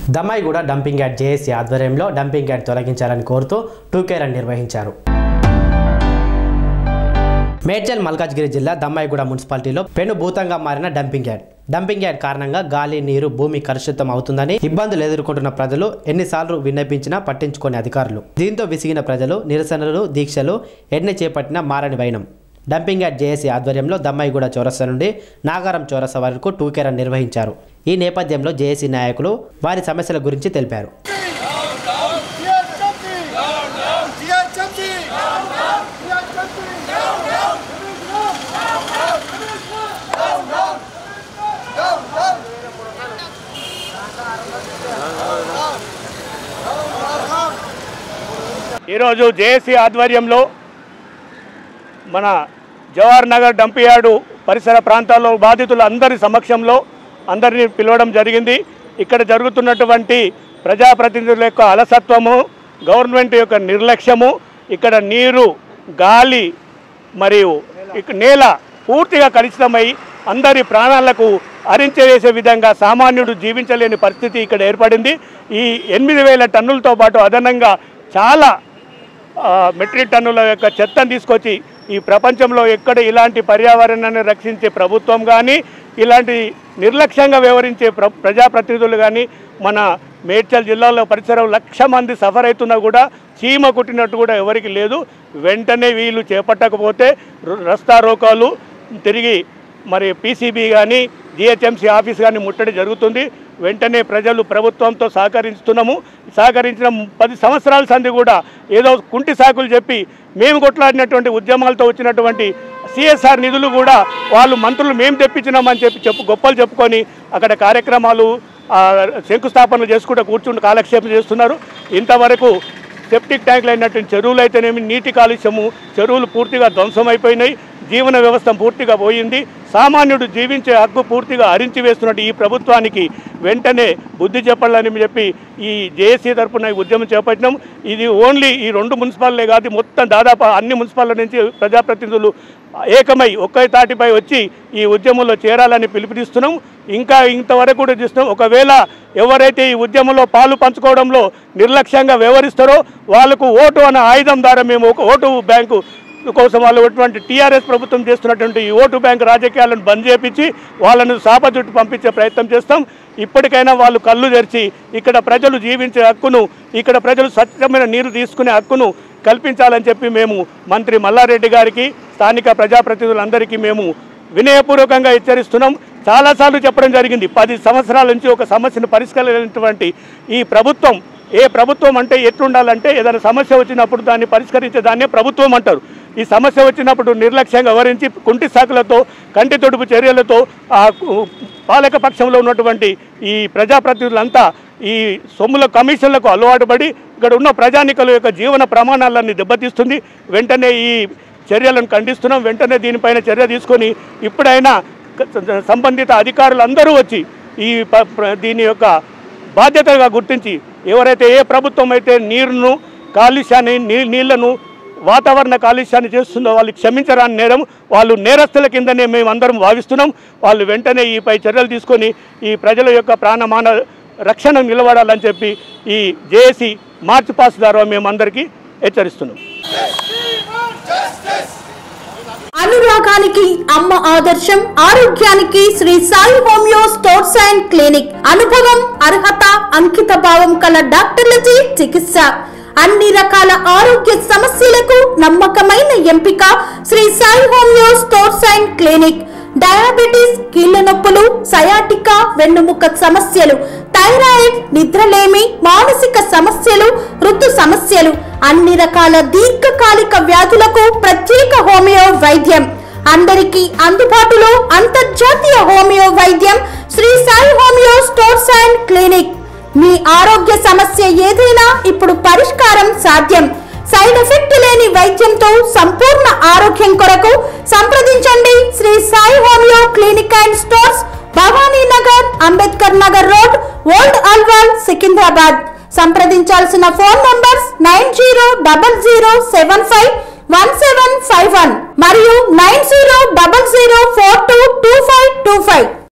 Dammaiguda dumping yard JAC ఆధ్వర్యంలో dumping yard తొలగించాలని కోరుతూ టూకే రన్ నిర్వహించారు మేడ్చల్ మల్కాజ్గిరి జిల్లా దమ్మాయిగూడ మున్సిపాలిటీలో పెను భూతంగా మారిన డంపింగ్ యార్డ్ డంపింగ్ యార్డ్ కారణంగా గాలి నీరు భూమి కలుషితం అవుతుందని ఇబ్బందులు ఎదుర్కొంటున్న ప్రజలు ఎన్నిసార్లు విన్నపించినా పట్టించుకోని అధికారులు దీంతో విసిగిన ప్రజలు నిరసనలు దీక్షలు ఎన్ని చేపట్టినా మారని వైనం డంపింగ్ యార్డ్ జేఏసీ ఆధ్వర్యంలో దమ్మాయిగూడ చౌరస్తా నుండి నాగారం చౌరస్తా వరకు టూకే రన్ నిర్వహించారు ఈ నేపథ్యంలో జేఏసీ నాయకులు వారి సమస్యల గురించి తెలిపారు ఈరోజు జేఏసీ ఆధ్వర్యంలో మన జవహర్ నగర్ డంప్ యార్డు పరిసర ప్రాంతాల్లో బాధితుల అందరి సమక్షంలో అందరినీ పిలవడం జరిగింది ఇక్కడ జరుగుతున్నటువంటి ప్రజాప్రతినిధుల యొక్క అలసత్వము గవర్నమెంట్ యొక్క నిర్లక్ష్యము ఇక్కడ నీరు గాలి మరియు ఇక నేల పూర్తిగా కలుషితమై అందరి ప్రాణాలకు అరించవేసే విధంగా సామాన్యుడు జీవించలేని పరిస్థితి ఇక్కడ ఏర్పడింది ఈ ఎనిమిది వేల టన్నులతో పాటు అదనంగా చాలా ఆ, మెట్రిక్ టన్నుల యొక్క చెత్తను తీసుకొచ్చి ఈ ప్రపంచంలో ఎక్కడ ఇలాంటి పర్యావరణాన్ని రక్షించే ప్రభుత్వం కానీ ఇలాంటి నిర్లక్ష్యంగా వ్యవహరించే ప్ర ప్రజాప్రతినిధులు కానీ మన మేడ్చల్ జిల్లాలో పరిసరం లక్ష మంది సఫర్ అవుతున్నా కూడా చీమ కుట్టినట్టు కూడా ఎవరికి లేదు వెంటనే వీళ్ళు చేపట్టకపోతే రు- రస్తా రోకాలు తిరిగి మరి పీసీబీ కానీ జిహెచ్ఎంసీ ఆఫీస్ కానీ ముట్టడి జరుగుతుంది వెంటనే ప్రజలు ప్రభుత్వంతో సహకరిస్తున్నాము సహకరించిన పది సంవత్సరాల సంది కూడా ఏదో కుంటి సాకులు చెప్పి మేము కొట్లాడినటువంటి ఉద్యమాలతో వచ్చినటువంటి సిఎస్ఆర్ నిధులు కూడా వాళ్ళు మంత్రులు మేము తెప్పించినామని చెప్పి చెప్పు గొప్పలు చెప్పుకొని అక్కడ కార్యక్రమాలు ఆ, శంకుస్థాపనలు చేసుకుంటూ కూర్చుంటూ కాలక్షేపం చేస్తున్నారు ఇంతవరకు సెప్టిక్ ట్యాంకులు అయినటువంటి చెరువులు అయితేనేమి నీటి కాలుష్యము చెరువులు పూర్తిగా ధ్వంసమైపోయినాయి జీవన వ్యవస్థ పూర్తిగా పోయింది సామాన్యుడు జీవించే హక్కు పూర్తిగా అరించి వేస్తున్నట్టు ఈ ప్రభుత్వానికి వెంటనే బుద్ధి చెప్పాలని చెప్పి ఈ జేఏసీ తరఫున ఈ ఉద్యమం చేపట్టినాం ఇది ఓన్లీ ఈ రెండు మున్సిపాలిటీ కాదు మొత్తం దాదాపు అన్ని మున్సిపాలిటీ నుంచి ప్రజాప్రతినిధులు ఏకమై ఒకే తాటిపై వచ్చి ఈ ఉద్యమంలో చేరాలని పిలుపునిస్తున్నాం ఇంకా ఇంతవరకు కూడా చూస్తున్నాం ఒకవేళ ఎవరైతే ఈ ఉద్యమంలో పాలు పంచుకోవడంలో నిర్లక్ష్యంగా వ్యవహరిస్తారో వాళ్ళకు ఓటు అనే ఆయుధం ద్వారా మేము ఒక ఓటు బ్యాంకు కోసం వాళ్ళు ఎటువంటి టీఆర్ఎస్ ప్రభుత్వం చేస్తున్నటువంటి ఈ ఓటు బ్యాంక్ రాజకీయాలను బంద్ చేపించి వాళ్ళను సాప చుట్టూ పంపించే ప్రయత్నం చేస్తాం ఇప్పటికైనా వాళ్ళు కళ్ళు తెరిచి ఇక్కడ ప్రజలు జీవించే హక్కును ఇక్కడ ప్రజలు స్వచ్ఛమైన నీరు తీసుకునే హక్కును కల్పించాలని చెప్పి మేము మంత్రి మల్లారెడ్డి గారికి స్థానిక ప్రజాప్రతినిధులందరికీ మేము వినయపూర్వకంగా హెచ్చరిస్తున్నాం చాలాసార్లు చెప్పడం జరిగింది పది సంవత్సరాల నుంచి ఒక సమస్యను పరిష్కరించినటువంటి ఈ ప్రభుత్వం ఏ ప్రభుత్వం అంటే ఎట్లుండాలంటే ఏదైనా సమస్య వచ్చినప్పుడు దాన్ని పరిష్కరించే దాన్నే ప్రభుత్వం అంటారు ఈ సమస్య వచ్చినప్పుడు నిర్లక్ష్యంగా వ్యవహరించి కుంటి శాఖలతో కంటి తొడుపు చర్యలతో ఆ కు- పాలక పక్షంలో ఉన్నటువంటి ఈ ప్రజాప్రతినిధులంతా ఈ సొమ్ముల కమిషన్లకు అలవాటు పడి ఇక్కడ ఉన్న ప్రజానికల యొక్క జీవన ప్రమాణాలన్నీ దెబ్బతీస్తుంది వెంటనే ఈ చర్యలను ఖండిస్తున్నాం వెంటనే దీనిపైన చర్య తీసుకొని ఇప్పుడైనా క- సంబంధిత అధికారులు అందరూ వచ్చి ఈ ప- ప్ర- దీని యొక్క బాధ్యతగా గుర్తించి ఎవరైతే ఏ ప్రభుత్వం అయితే నీరును కాలుష్యాన్ని నీ నీళ్లను వాతావరణ కాలుష్యాన్ని చేస్తుందో వాళ్ళు క్షమించరాని నేరం వాళ్ళు నేరస్తుల కిందనే మేము అందరం భావిస్తున్నాం వాళ్ళు వెంటనే ఈపై చర్యలు తీసుకొని ఈ ప్రజల యొక్క ప్రాణమాన రక్షణ నిలబడాలని చెప్పి ఈ జేఏసీ మార్చి పాస్ ద్వారా మేము అందరికీ హెచ్చరిస్తున్నాం అనురాగానికి అమ్మ ఆదర్శం ఆరోగ్యానికి Shri Sai homeo stores and clinic అనుభవం అర్హత అంకిత భావం కల డాక్టర్లచే చికిత్స అన్ని రకాల ఆరోగ్య సమస్యలకు నమ్మకమైన ఎంపిక Shri Sai homeo stores and clinic diabetes కీళ్ల నొప్పులు సయాటికా వెన్నుముక సమస్యలు థైరాయిడ్ నిద్రలేమి మానసిక సమస్యలు ఋతు సమస్యలు అన్ని రకాల దీర్ఘకాలిక వ్యాధులకు ప్రత్యేక హోమియో వైద్యం అందరికీ అందుబాటులో అంతర్జాతీయ హోమియో వైద్యం Shri Sai homeo stores and clinic మీ ఆరోగ్య సమస్య ఏదైనా ఇప్పుడు పరిష్కారం సాధ్యం సైడ్ ఎఫెక్ట్ లేని వైద్యంతో సంపూర్ణ ఆరోగ్యం కొరకు సంప్రదించండి Shri Sai homeo clinic and stores Bhavani Nagar Ambedkar Nagar road old Alwal Secunderabad సంప్రదించాల్సిన phone numbers nine zero double zero seven five one seven five one మరియు నైన్